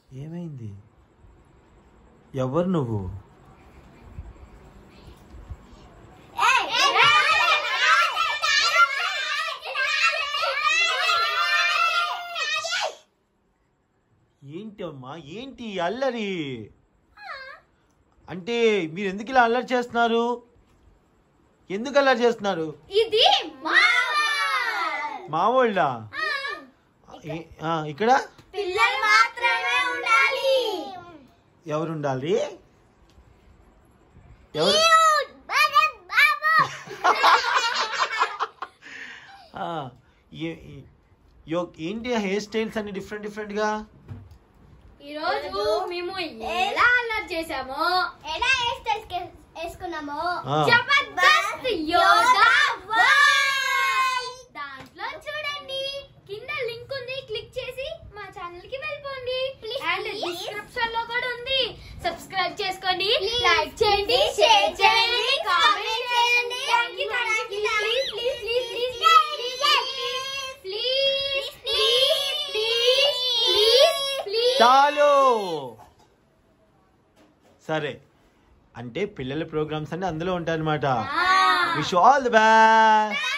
ఏమైంది ఎవరు నువ్వు ఏంటి అమ్మా ఏంటి ఈ అల్లరి అంటే మీరు ఎందుకు ఇలా అల్లరి చేస్తున్నారు ఎందుకు అల్లరి చేస్తున్నారు ఇది మావోళ్ళ ఇక్కడ పిల్లలు మాత్రమే ఉండాలి ఎవరు ఉండాలి ఎవరు ఆ, ఏ- ఏ- యో- ఏంటి హెయిర్ స్టైల్స్ అన్ని డిఫరెంట్ డిఫరెంట్ గా ఈ రోజు మేము ఎలా అల్లరి చేసామో ఎలా హెయిర్ స్టైల్స్ వేసుకున్నామో ఆ, జబర్దస్త్ యోగా వరల్డ్. దాంట్లో చూడండి కింద లింక్ ఉంది క్లిక్ చేసి మా ఛానల్ కి వెళ్ళిపోండి అండ్ డిస్క్రిప్షన్ లో కూడా ఉంది సబ్స్క్రైబ్ చేసుకోండి లైక్ చేయండి షేర్ చేయండి కామెంట్ చేయండి thank you thank you please please please please please please please please చాలు సరే అంటే పిల్లల ప్రోగ్రామ్స్ అన్ని అందులో ఉంటాయన్నమాట విష్ ఆల్ ది బెస్ట్